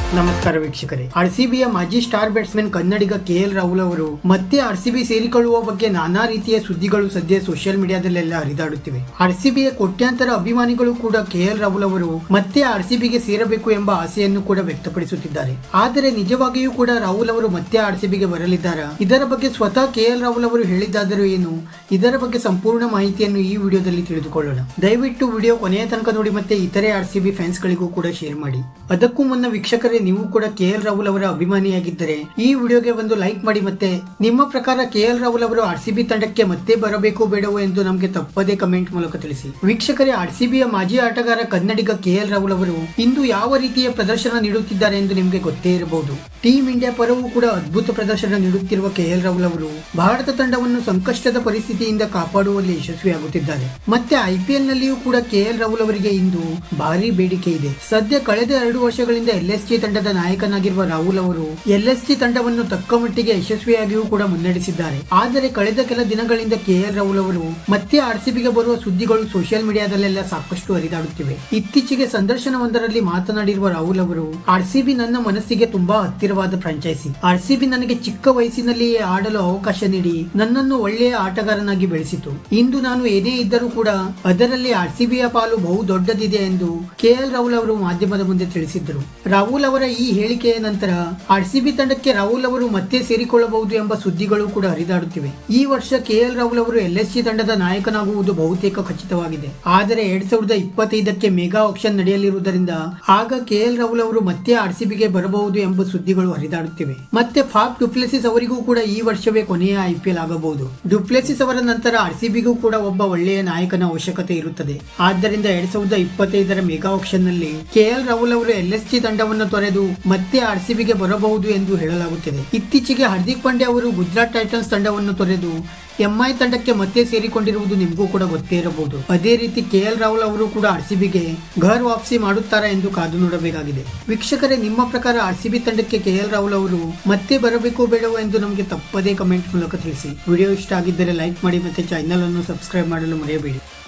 ನಮಸ್ಕಾರ ವೀಕ್ಷಕರೇ ಆರ್ಸಿಬಿಯ ಮಾಜಿ ಸ್ಟಾರ್ ಬ್ಯಾಟ್ಸ್ಮನ್ ಕನ್ನಡಿಗ ಕೆಎಲ್ ರಾಹುಲ್ ಅವರು ಮತ್ತೆ ಆರ್ಸಿಬಿ ಸೇರಿಕೊಳ್ಳುವ ಬಗ್ಗೆ ನಾನಾ ರೀತಿಯ ಸುದ್ದಿಗಳು ಸದ್ಯ ಸೋಷಿಯಲ್ ಮೀಡಿಯಾದಲ್ಲೆಲ್ಲ ಹರಿದಾಡುತ್ತಿವೆ ಆರ್ಸಿಬಿಯ ಕೋಟ್ಯಾಂತರ ಅಭಿಮಾನಿಗಳು ಕೂಡ ಕೆಎಲ್ ರಾಹುಲ್ ಅವರು ಮತ್ತೆ ಆರ್ಸಿಬಿಗೆ ಸೇರಬೇಕು ಎಂಬ ಆಸೆಯನ್ನು ಕೂಡ ವ್ಯಕ್ತಪಡಿಸುತ್ತಿದ್ದಾರೆ ಆದರೆ ನಿಜವಾಗಿಯೂ ಕೂಡ ರಾಹುಲ್ ಅವರು ಮತ್ತೆ ಆರ್ಸಿಬಿಗೆ ಬರಲಿದ್ದಾರಾ ಇದರ ಬಗ್ಗೆ ಸ್ವತಃ ಕೆಎಲ್ ರಾಹುಲ್ ಅವರು ಹೇಳಿದ್ದಾದರೂ ಏನು ಇದರ ಬಗ್ಗೆ ಸಂಪೂರ್ಣ ಮಾಹಿತಿಯನ್ನು ಈ ವಿಡಿಯೋದಲ್ಲಿ ತಿಳಿದುಕೊಳ್ಳೋಣ ದಯವಿಟ್ಟು ವಿಡಿಯೋ ಕೊನೆಯ ತನಕ ನೋಡಿ ಮತ್ತೆ ಇತರೆ ಆರ್ಸಿಬಿ ಫ್ಯಾನ್ಸ್ ಗಳಿಗೂ ಕೂಡ ಶೇರ್ ಮಾಡಿ ಅದಕ್ಕೂ ಮುನ್ನ ವೀಕ್ಷಕರೇ ನೀವು ಕೂಡ ಕೆಎಲ್ ರಾಹುಲ್ ಅವರ ಅಭಿಮಾನಿಯಾಗಿದ್ದರೆ ಈ ವಿಡಿಯೋಗೆ ಒಂದು ಲೈಕ್ ಮಾಡಿ ಮತ್ತೆ ನಿಮ್ಮ ಪ್ರಕಾರ ಕೆಎಲ್ ರಾಹುಲ್ ಅವರು ಆರ್ಸಿಬಿ ತಂಡಕ್ಕೆ ಮತ್ತೆ ಬರಬೇಕು ಬೇಡವೋ ಎಂದು ನಮಗೆ ತಪ್ಪದೇ ಕಮೆಂಟ್ ಮೂಲಕ ತಿಳಿಸಿ ವೀಕ್ಷಕರೇ ಆರ್ಸಿಬಿಯ ಮಾಜಿ ಆಟಗಾರ ಕನ್ನಡಿಗ ಕೆಎಲ್ ರಾಹುಲ್ ಅವರು ಇಂದು ಯಾವ ರೀತಿಯ ಪ್ರದರ್ಶನ ನೀಡುತ್ತಿದ್ದಾರೆ ಎಂದು ನಿಮಗೆ ಗೊತ್ತೇ ಇರಬಹುದು ಟೀಂ ಇಂಡಿಯಾ ಪರವೂ ಕೂಡ ಅದ್ಭುತ ಪ್ರದರ್ಶನ ನೀಡುತ್ತಿರುವ ಕೆಎಲ್ ರಾಹುಲ್ ಅವರು ಭಾರತ ತಂಡವನ್ನು ಸಂಕಷ್ಟದ ಪರಿಸ್ಥಿತಿಯಿಂದ ಕಾಪಾಡುವಲ್ಲಿ ಯಶಸ್ವಿಯಾಗುತ್ತಿದ್ದಾರೆ ಮತ್ತೆ ಐಪಿಎಲ್ ನಲ್ಲಿಯೂ ಕೂಡ ಕೆಎಲ್ ರಾಹುಲ್ ಅವರಿಗೆ ಇಂದು ಭಾರಿ ಬೇಡಿಕೆ ಇದೆ ಸದ್ಯ ಕಳೆದ ಎರಡು ವರ್ಷಗಳಿಂದ ಎಲ್ಎಸ್ಜಿ ತಂಡದ ನಾಯಕನಾಗಿರುವ ರಾಹುಲ್ ಅವರು ಎಲ್ಎಸ್ಜಿ ತಂಡವನ್ನು ತಕ್ಕ ಮಟ್ಟಿಗೆ ಯಶಸ್ವಿಯಾಗಿಯೂ ಕೂಡ ಮುನ್ನಡೆಸಿದ್ದಾರೆ ಆದರೆ ಕಳೆದ ಕೆಲ ದಿನಗಳಿಂದ ಕೆಎಲ್ ರಾಹುಲ್ ಅವರು ಮತ್ತೆ ಆರ್ಸಿಬಿಗೆ ಬರುವ ಸುದ್ದಿಗಳು ಸೋಷಿಯಲ್ ಮೀಡಿಯಾದಲ್ಲೆಲ್ಲ ಸಾಕಷ್ಟು ಹರಿದಾಡುತ್ತಿವೆ ಇತ್ತೀಚೆಗೆ ಸಂದರ್ಶನವೊಂದರಲ್ಲಿ ಮಾತನಾಡಿರುವ ರಾಹುಲ್ ಅವರು ಆರ್ಸಿಬಿ ನನ್ನ ಮನಸ್ಸಿಗೆ ತುಂಬಾ ಹತ್ತಿರವಾದ ಫ್ರಾಂಚೈಸಿ ಆರ್ಸಿಬಿ ನನಗೆ ಚಿಕ್ಕ ವಯಸ್ಸಿನಲ್ಲಿಯೇ ಆಡಲು ಅವಕಾಶ ನೀಡಿ ನನ್ನನ್ನು ಒಳ್ಳೆಯ ಆಟಗಾರನಾಗಿ ಬೆಳೆಸಿತು ಇಂದು ನಾನು ಏನೇ ಇದ್ದರೂ ಕೂಡ ಅದರಲ್ಲಿ ಆರ್ಸಿಬಿಯ ಪಾಲು ಬಹು ದೊಡ್ಡದಿದೆ ಎಂದು ಕೆಎಲ್ ರಾಹುಲ್ ಅವರು ಮಾಧ್ಯಮದ ಮುಂದೆ ತಿಳಿಸಿದ್ದರು ರಾಹುಲ್ ಅವರ ಈ ಹೇಳಿಕೆಯ ನಂತರ ಆರ್ಸಿಬಿ ತಂಡಕ್ಕೆ ರಾಹುಲ್ ಅವರು ಮತ್ತೆ ಸೇರಿಕೊಳ್ಳಬಹುದು ಎಂಬ ಸುದ್ದಿಗಳು ಕೂಡ ಹರಿದಾಡುತ್ತಿವೆ ಈ ವರ್ಷ ಕೆಎಲ್ ರಾಹುಲ್ ಅವರು ಎಲ್ಎಸ್ಜಿ ತಂಡದ ನಾಯಕನಾಗುವುದು ಬಹುತೇಕ ಖಚಿತವಾಗಿದೆ ಆದರೆ ಎರಡ್ ಸಾವಿರದ ಇಪ್ಪತ್ತೈದಕ್ಕೆ ಮೆಗಾ ಆಕ್ಷನ್ ನಡೆಯಲಿರುವುದರಿಂದ ಆಗ ಕೆಎಲ್ ರಾಹುಲ್ ಅವರು ಮತ್ತೆ ಆರ್ಸಿಬಿಗೆ ಬರಬಹುದು ಎಂಬ ಸುದ್ದಿಗಳು ಹರಿದಾಡುತ್ತಿವೆ ಮತ್ತೆ ಫಾಫ್ ಡುಪ್ಲೆಸಿಸ್ ಅವರಿಗೂ ಕೂಡ ಈ ವರ್ಷವೇ ಕೊನೆಯ ಐಪಿಎಲ್ ಆಗಬಹುದು ಡುಪ್ಲೆಸಿಸ್ ಅವರ ನಂತರ ಆರ್ಸಿಬಿಗೂ ಕೂಡ ಒಬ್ಬ ಒಳ್ಳೆಯ ನಾಯಕನ ಅವಶ್ಯಕತೆ ಇರುತ್ತದೆ ಆದ್ದರಿಂದ ಎರಡ್ ಸಾವಿರದ ಇಪ್ಪತ್ತೈದರ ಮೆಗಾ ಆಕ್ಷನ್ ನಲ್ಲಿ ಕೆಎಲ್ ರಾಹುಲ್ ಅವರು ಎಲ್ಎಸ್ಜಿ ತಂಡವನ್ನು ತೊರೆದು ಮತ್ತೆ ಆರ್ಸಿಬಿಗೆ ಬರಬಹುದು ಎಂದು ಹೇಳಲಾಗುತ್ತಿದೆ ಇತ್ತೀಚೆಗೆ ಹಾರ್ದಿಕ್ ಪಾಂಡ್ಯ ಅವರು ಗುಜರಾತ್ ಟೈಟನ್ಸ್ ತಂಡವನ್ನು ತೊರೆದು ಎಂಐ ತಂಡಕ್ಕೆ ಮತ್ತೆ ಸೇರಿಕೊಂಡಿರುವುದು ನಿಮಗೂ ಕೂಡ ಗೊತ್ತೇ ಇರಬಹುದು ಅದೇ ರೀತಿ ಕೆಎಲ್ ರಾಹುಲ್ ಅವರು ಕೂಡ ಆರ್ಸಿಬಿಗೆ ಘರ್ ವಾಪಸಿ ಮಾಡುತ್ತಾರಾ ಎಂದು ಕಾದು ನೋಡಬೇಕಾಗಿದೆ ವೀಕ್ಷಕರೇ ನಿಮ್ಮ ಪ್ರಕಾರ ಆರ್ಸಿಬಿ ತಂಡಕ್ಕೆ ಕೆಎಲ್ ರಾಹುಲ್ ಅವರು ಮತ್ತೆ ಬರಬೇಕು ಬೇಡವೋ ಎಂದು ನಮಗೆ ತಪ್ಪದೇ ಕಮೆಂಟ್ ಮೂಲಕ ತಿಳಿಸಿ ವಿಡಿಯೋ ಇಷ್ಟ ಆಗಿದ್ದರೆ ಲೈಕ್ ಮಾಡಿ ಮತ್ತೆ ಚಾನೆಲ್ ಅನ್ನು ಸಬ್ಸ್ಕ್ರೈಬ್ ಮಾಡಲು ಮರೆಯಬೇಡಿ